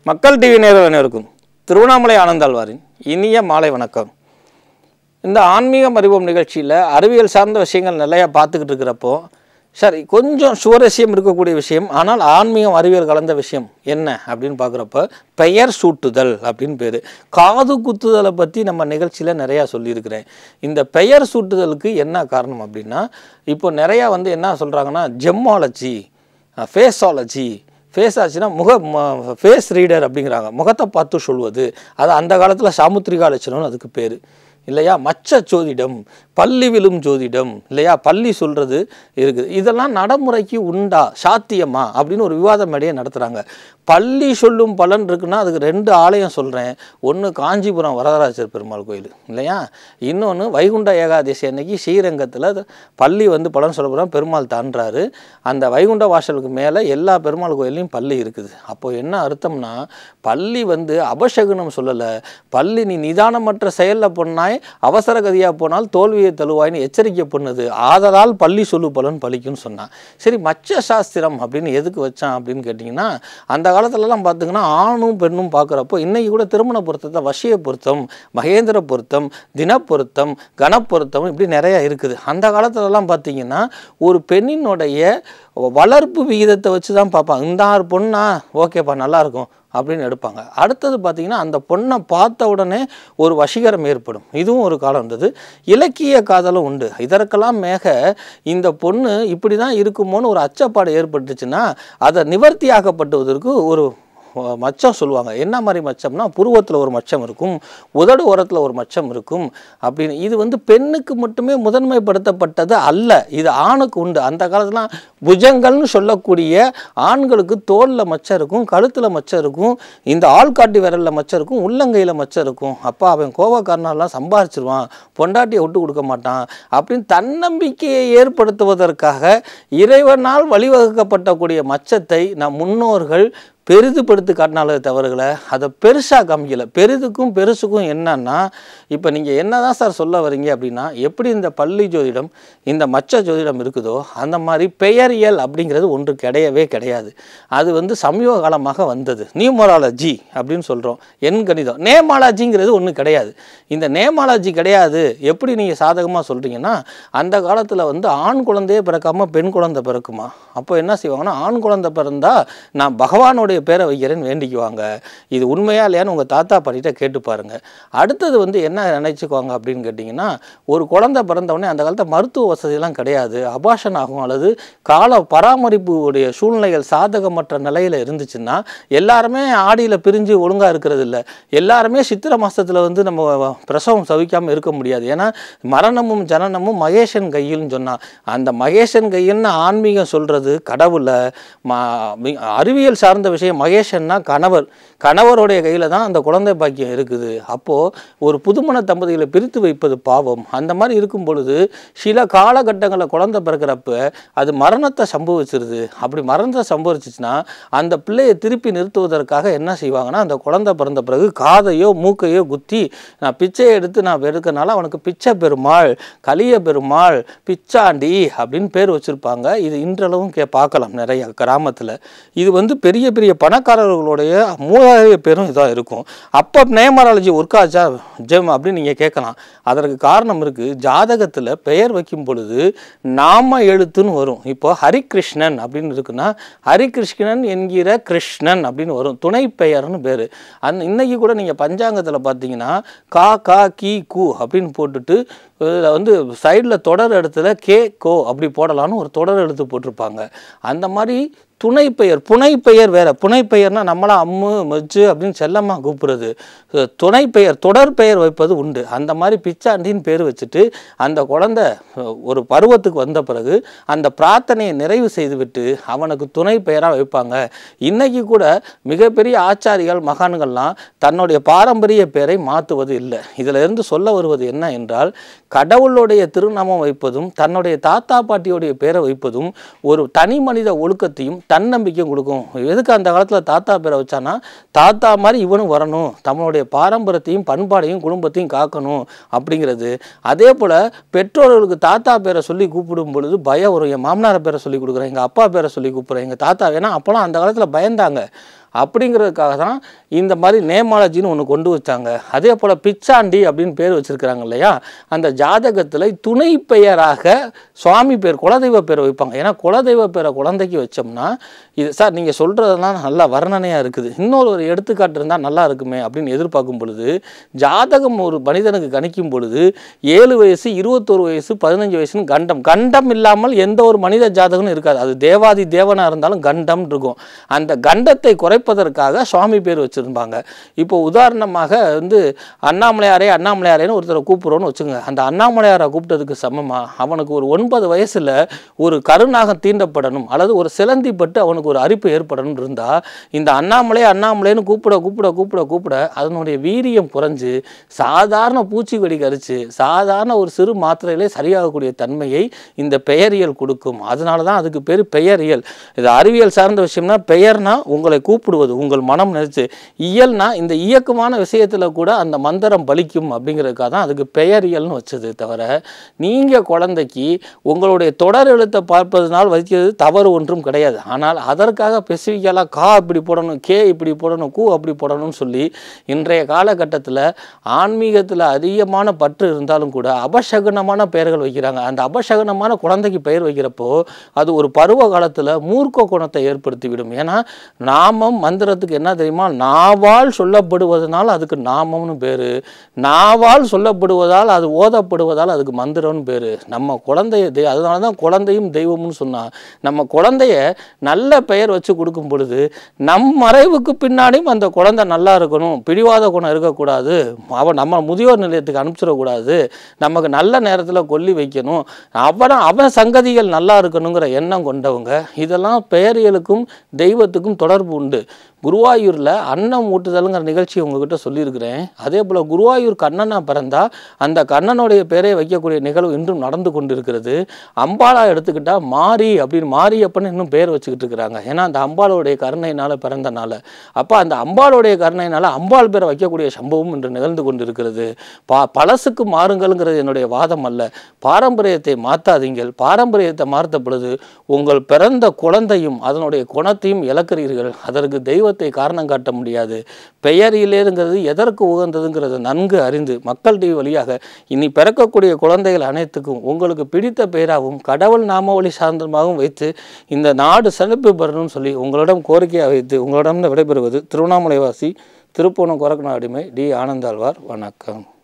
மக்கள் டிவி நேரில் அனைவருக்கும் திருவண்ணாமலை ஆனந்தாழ்வாரின் இனிய மாலை வணக்கம் இந்த ஆன்மீகம் அறிவோம் நிகழ்ச்சியில் அறிவியல் சார்ந்த விஷயங்கள் நிறையா பார்த்துக்கிட்டு இருக்கிறப்போ சரி கொஞ்சம் சுவரசியம் இருக்கக்கூடிய விஷயம் ஆனால் ஆன்மீகம் அறிவியல் கலந்த விஷயம் என்ன அப்படின்னு பார்க்குறப்ப பெயர் சூட்டுதல் அப்படின்னு பேர் காது குத்துதலை பற்றி நம்ம நிகழ்ச்சியில் நிறையா சொல்லியிருக்கிறேன் இந்த பெயர் சூட்டுதலுக்கு என்ன காரணம் அப்படின்னா இப்போ நிறையா வந்து என்ன சொல்கிறாங்கன்னா ஜெம்மாலஜி ஃபேஸாலஜி ஃபேஸ் ஆச்சுன்னா முக ஃபேஸ் ரீடர் அப்படிங்கிறாங்க முகத்தை பார்த்து சொல்வது அது அந்த காலத்தில் சாமுத்திரிகா லட்சணம்னு அதுக்கு பேர் இல்லையா மச்ச ஜோதிடம் பள்ளி விழும் ஜோதிடம் இல்லையா பள்ளி சொல்கிறது இருக்குது இதெல்லாம் நடைமுறைக்கு உண்டா சாத்தியமா அப்படின்னு ஒரு விவாத மேடையை நடத்துகிறாங்க பள்ளி சொல்லும் பலன் இருக்குன்னா அதுக்கு ரெண்டு ஆலயம் சொல்கிறேன் ஒன்று காஞ்சிபுரம் வரதராஜர் பெருமாள் கோயில் இல்லையா இன்னொன்று வைகுண்ட ஏகாதசி அன்னைக்கு ஸ்ரீரங்கத்தில் பள்ளி வந்து பலன் சொல்ல போகிறோம் பெருமாள் தாண்டுறாரு அந்த வைகுண்ட வாசலுக்கு மேலே எல்லா பெருமாள் கோயிலையும் பள்ளி இருக்குது அப்போ என்ன அர்த்தம்னா பள்ளி வந்து அபசகுனம் சொல்லலை பள்ளி நீ நிதானமற்ற செயலில் பொண்ணாய் அவசர கதியாக போனால் தோல்வியை தழுவாய்னு எச்சரிக்கை பண்ணுது ஆதலால் பள்ளி சொல்லு பலன் பலிக்குன்னு சொன்னான் சரி மச்ச சாஸ்திரம் அப்படின்னு எதுக்கு வச்சான் அப்படின்னு கேட்டிங்கன்னா அந்த காலத்துலலாம் பார்த்திங்கன்னா ஆணும் பெண்ணும் பார்க்குறப்போ இன்றைக்கி கூட திருமண பொருத்தத்தை வசிய பொருத்தம் மகேந்திர பொருத்தம் தினப்பொருத்தம் கணப்பொருத்தம் இப்படி நிறையா இருக்குது அந்த காலத்துலலாம் பார்த்தீங்கன்னா ஒரு பெண்ணினுடைய வளர்ப்பு விகிதத்தை வச்சு தான் பார்ப்பாங்க இந்த ஆறு பொண்ணா ஓகேப்பா நல்லாயிருக்கும் அப்படின்னு எடுப்பாங்க அடுத்தது பார்த்திங்கன்னா அந்த பொண்ணை பார்த்த உடனே ஒரு வசீகரம் ஏற்படும் இதுவும் ஒரு காலம் இருந்தது இலக்கிய காதலும் உண்டு இதற்கெல்லாம் மேக இந்த பொண்ணு இப்படி தான் இருக்குமோன்னு ஒரு அச்சப்பாடு ஏற்பட்டுச்சுன்னா அதை நிவர்த்தியாகப்பட்டுவதற்கு ஒரு மச்சம் சொல்லுவாங்க என்ன மாதிரி மச்சம்னா புருவத்தில் ஒரு மச்சம் இருக்கும் உதடு ஓரத்தில் ஒரு மச்சம் இருக்கும் அப்படின்னு இது வந்து பெண்ணுக்கு மட்டுமே முதன்மைப்படுத்தப்பட்டது அல்ல இது ஆணுக்கு உண்டு அந்த காலத்துலாம் புஜங்கள்னு சொல்லக்கூடிய ஆண்களுக்கு தோலில் மச்சம் இருக்கும் கழுத்தில் மச்சம் இருக்கும் இந்த ஆள்காட்டி விரலில் மச்சம் இருக்கும் உள்ளங்கையில் மச்சம் இருக்கும் அப்போ அவன் கோவக்காரனாலாம் சம்பாரிச்சிருவான் பொண்டாட்டியை விட்டு கொடுக்க மாட்டான் அப்படின்னு தன்னம்பிக்கையை ஏற்படுத்துவதற்காக இறைவனால் வழிவகுக்கப்பட்டக்கூடிய மச்சத்தை நம் முன்னோர்கள் பெரிதுபடுத்தி காட்டினாலே தவறுகளை அதை பெருசாக காமிக்கல பெரிதுக்கும் பெருசுக்கும் என்னன்னா இப்போ நீங்கள் என்ன தான் சார் சொல்ல வரீங்க அப்படின்னா எப்படி இந்த பள்ளி ஜோதிடம் இந்த மச்ச ஜோதிடம் இருக்குதோ அந்த மாதிரி பெயரியல் அப்படிங்கிறது ஒன்று கிடையவே கிடையாது அது வந்து சமீப காலமாக வந்தது நியூமராலஜி அப்படின்னு சொல்கிறோம் எண் கணிதம் நேமாலஜிங்கிறது ஒன்று கிடையாது இந்த நேமாலஜி கிடையாது எப்படி நீங்கள் சாதகமாக சொல்கிறீங்கன்னா அந்த காலத்தில் வந்து ஆண் குழந்தையே பிறக்காமல் பெண் குழந்தை பிறக்குமா அப்போ என்ன செய்வாங்கன்னா ஆண் குழந்தை பிறந்தா நான் பகவானோடைய பேரை வைக்கிறேன்னு வேண்டிக்குவாங்க இது உண்மையா இல்லையான்னு உங்கள் தாத்தா பாட்டிகிட்ட கேட்டு பாருங்க அடுத்தது வந்து என்ன நினைச்சுக்குவாங்க அப்படின்னு கேட்டிங்கன்னா ஒரு குழந்தை பிறந்தவொடனே அந்த காலத்தில் மருத்துவ வசதியெல்லாம் கிடையாது அபாஷன் ஆகும் அல்லது கால பராமரிப்பு உடைய சூழ்நிலைகள் சாதகமற்ற நிலையில் இருந்துச்சுன்னா எல்லாருமே ஆடியில் பிரிஞ்சு ஒழுங்காக இருக்கிறது இல்லை எல்லாருமே சித்திரை மாதத்தில் வந்து நம்ம பிரசவம் சவிக்காமல் இருக்க முடியாது ஏன்னா மரணமும் ஜனனமும் மகேஷன் கையில்னு சொன்னான் அந்த மகேஷன் கையில்னு ஆன்மீகம் சொல்கிறது கடவுளை ம அறிவியல் சார்ந்த விஷயம் மகேஷன்னா கணவர் கணவருடைய கையில் தான் அந்த குழந்தை பாக்கியம் இருக்குது அப்போது ஒரு புதுமண தம்பதிகளை பிரித்து வைப்பது பாவம் அந்த மாதிரி இருக்கும் பொழுது சில காலகட்டங்களில் குழந்தை பிறக்கிறப்ப அது மரணத்தை சம்பவிச்சிருது அப்படி மரணத்தை சம்பவிச்சிச்சுன்னா அந்த பிள்ளையை திருப்பி நிறுத்துவதற்காக என்ன செய்வாங்கன்னா அந்த குழந்தை பிறந்த பிறகு காதையோ மூக்கையோ குத்தி நான் பிச்சையை எடுத்து நான் எடுக்கனால அவனுக்கு பிச்சை பெருமாள் கலிய பெருமாள் பிச்சாண்டி அப்படின்னு பேர் வச்சுருப்பாங்க இது இன்றளவும் கே பார்க்கலாம் நிறைய கிராமத்தில் இது வந்து பெரிய பெரிய பணக்காரர்களுடைய மூலாதார பேரும் இதாக இருக்கும் அப்போ நேமராலஜி ஒர்க் ஆச்சா ஜெம் அப்படின்னு நீங்கள் கேட்கலாம் அதற்கு காரணம் இருக்குது ஜாதகத்தில் பெயர் வைக்கும் பொழுது நாம எழுத்துன்னு வரும் இப்போ ஹரிகிருஷ்ணன் அப்படின்னு இருக்குன்னா ஹரிகிருஷ்ணன் என்கிற கிருஷ்ணன் அப்படின்னு வரும் துணை பெயர்னு பேர் அந் இன்னைக்கு கூட நீங்கள் பஞ்சாங்கத்தில் பார்த்தீங்கன்னா கா கா கி கு அப்படின்னு போட்டுட்டு இதில் வந்து சைடில் தொடர் இடத்துல கே கோ அப்படி போடலான்னு ஒரு தொடர் எழுத்து போட்டிருப்பாங்க அந்த மாதிரி துணை பெயர் புனை பெயர் வேற புனை பெயர்னா நம்மளாம் அம்மு மச்சு அப்படின்னு செல்லமாக கூப்பிடுறது துணை பெயர் தொடர் பெயர் வைப்பது உண்டு அந்த மாதிரி பிச்சாண்டின்னு பேர் வச்சுட்டு அந்த குழந்தை ஒரு பருவத்துக்கு வந்த பிறகு அந்த பிரார்த்தனையை நிறைவு செய்துவிட்டு அவனுக்கு துணை பெயராக வைப்பாங்க இன்னைக்கு கூட மிகப்பெரிய ஆச்சாரிகள் மகான்கள்லாம் தன்னுடைய பாரம்பரிய பெயரை மாற்றுவது இல்லை இதில் இருந்து சொல்ல வருவது என்ன என்றால் கடவுளுடைய திருநாமம் வைப்பதும் தன்னுடைய தாத்தா பாட்டியோடைய பேரை வைப்பதும் ஒரு தனி மனித ஒழுக்கத்தையும் தன்னம்பிக்கையும் கொடுக்கும் எதுக்கு அந்த காலத்தில் தாத்தா பேரை வச்சானா தாத்தா மாதிரி இவனும் வரணும் தமிழுடைய பாரம்பரியத்தையும் பண்பாடையும் குடும்பத்தையும் காக்கணும் அப்படிங்கிறது அதே போல் பெற்றோர்களுக்கு தாத்தா பேரை சொல்லி கூப்பிடும் பொழுது பயம் வரும் என் மாமனார் பேரை சொல்லி கொடுக்குறேன் எங்கள் அப்பா பேரை சொல்லி கூப்பிட்றேன் எங்கள் தாத்தா ஏன்னா அப்போலாம் அந்த காலத்தில் பயந்தாங்க அப்படிங்கிறதுக்காக தான் இந்த மாதிரி நேமாலஜின்னு ஒன்று கொண்டு வச்சாங்க அதே போல் பிச்சாண்டி அப்படின்னு பேர் வச்சிருக்கிறாங்க இல்லையா அந்த ஜாதகத்தில் துணை பெயராக சுவாமி பேர் குலதெய்வ பேரை வைப்பாங்க ஏன்னா குலதெய்வ பேரை குழந்தைக்கு வச்சோம்னா இது சார் நீங்கள் சொல்கிறதெல்லாம் நல்லா வர்ணனையாக இருக்குது இன்னொரு ஒரு எடுத்துக்காட்டு இருந்தால் நல்லா இருக்குமே அப்படின்னு எதிர்பார்க்கும் பொழுது ஜாதகம் ஒரு மனிதனுக்கு கணிக்கும் பொழுது ஏழு வயசு இருபத்தோரு வயசு பதினஞ்சு வயசுன்னு கண்டம் கண்டம் இல்லாமல் எந்த ஒரு மனித ஜாதகமும் இருக்காது அது தேவாதி தேவனாக இருந்தாலும் கண்டம் இருக்கும் அந்த கண்டத்தை குறைப்பதற்காக சுவாமி பேர் வச்சுருப்பாங்க இப்போ உதாரணமாக வந்து அண்ணாமலையாரே அண்ணாமலையாரேன்னு ஒருத்தரை கூப்பிட்றோன்னு வச்சுங்க அந்த அண்ணாமலையாரை கூப்பிட்டதுக்கு சமமாக அவனுக்கு ஒரு ஒன்பது வயசில் ஒரு கருநாகம் தீண்டப்படணும் அல்லது ஒரு சிலந்தி பட்டு அவனுக்கு ஒரு அரிப்பு ஏற்படணும் இருந்தால் இந்த அண்ணாமலை அண்ணாமலைன்னு கூப்பிட கூப்பிட கூப்பிட கூப்பிட அதனுடைய வீரியம் குறைஞ்சு சாதாரண பூச்சிக்கொடி கரிச்சு சாதாரண ஒரு சிறு மாத்திரையிலே சரியாகக்கூடிய தன்மையை இந்த பெயரியல் கொடுக்கும் அதனால தான் அதுக்கு பேர் பெயரியல் இது அறிவியல் சார்ந்த விஷயம்னா பெயர்னா உங்களை கூப்பிடுவது உங்கள் மனம் நினைச்சு இயல்னா இந்த இயக்கமான விஷயத்தில் கூட அந்த மந்திரம் பலிக்கும் அப்படிங்கிறதுக்காக தான் அதுக்கு பெயரியல்னு வச்சது தவிர நீங்கள் குழந்தைக்கு உங்களுடைய தொடர் எழுத்தை பார்ப்பதனால் வைக்கிறது தவறு ஒன்றும் கிடையாது ஆனால் அதற்காக ஸ்பெசிஃபிக்கலாக கா இப்படி போடணும் கே இப்படி போடணும் கூ அப்படி போடணும்னு சொல்லி இன்றைய காலகட்டத்தில் ஆன்மீகத்தில் அதிகமான பற்று இருந்தாலும் கூட அபசகுனமான பெயர்கள் வைக்கிறாங்க அந்த அபசகுனமான குழந்தைக்கு பெயர் வைக்கிறப்போ அது ஒரு பருவ காலத்தில் மூர்க்க குணத்தை ஏற்படுத்திவிடும் ஏன்னா நாமம் மந்திரத்துக்கு என்ன தெரியுமா நாவால் சொல்லப்படுவதனால் அதுக்கு நாமம்னு பேர் நாவால் சொல்லப்படுவதால் அது ஓதப்படுவதால் அதுக்கு மந்திரம்னு பேர் நம்ம குழந்தைய தெய் அதனால தான் குழந்தையும் தெய்வம்னு சொன்னா நம்ம குழந்தைய நல்ல பெயர் வச்சு கொடுக்கும் பொழுது நம் மறைவுக்கு பின்னாடியும் அந்த குழந்தை நல்லா இருக்கணும் பிடிவாத குணம் இருக்கக்கூடாது அவன் நம்ம முதியோர் நிலையத்துக்கு அனுப்பிச்சிடக்கூடாது நமக்கு நல்ல நேரத்தில் கொல்லி வைக்கணும் அவன் அவன் சங்கதிகள் நல்லா இருக்கணுங்கிற எண்ணம் கொண்டவங்க இதெல்லாம் பெயரியலுக்கும் தெய்வத்துக்கும் தொடர்பு உண்டு குருவாயூரில் அன்னம் ஊட்டுதலுங்கிற நிகழ்ச்சி உங்ககிட்ட சொல்லியிருக்கிறேன் அதே போல் குருவாயூர் கண்ணனா பிறந்தா அந்த கண்ணனுடைய பேரை வைக்கக்கூடிய நிகழ்வு இன்றும் நடந்து கொண்டிருக்கிறது அம்பாளா எடுத்துக்கிட்டா மாரி அப்படின்னு மாரியப்பன் இன்னும் பேர் வச்சுக்கிட்டு இருக்கிறாங்க ஏன்னா அந்த அம்பாளுடைய கருணையினால பிறந்தனால அப்போ அந்த அம்பாளுடைய கருணையினால அம்பாள் பேரை வைக்கக்கூடிய சம்பவம் இன்று நிகழ்ந்து கொண்டிருக்கிறது பா பழசுக்கு மாறுங்கள்ங்கிறது என்னுடைய வாதம் அல்ல பாரம்பரியத்தை மாற்றாதீங்கள் பாரம்பரியத்தை மாற்ற பொழுது உங்கள் பிறந்த குழந்தையும் அதனுடைய குணத்தையும் இழக்கிறீர்கள் அதற்கு தெய்வத்தை காரணம் காட்ட முடியாது பெயரிலேங்கிறது எதற்கு உகந்ததுங்கிறத நன்கு அறிந்து மக்கள் டிவி வழியாக இனி பிறக்கக்கூடிய குழந்தைகள் அனைத்துக்கும் உங்களுக்கு பிடித்த பெயராகவும் கடவுள் நாமாவளி சார்ந்தமாகவும் வைத்து இந்த நாடு செழிப்பு பெறணும்னு சொல்லி உங்களிடம் கோரிக்கையாக வைத்து உங்களிடம் விடைபெறுவது திருவண்ணாமலைவாசி திருப்பூணம் கொரக்கண அடிமை டி ஆனந்தாழ்வார் வணக்கம்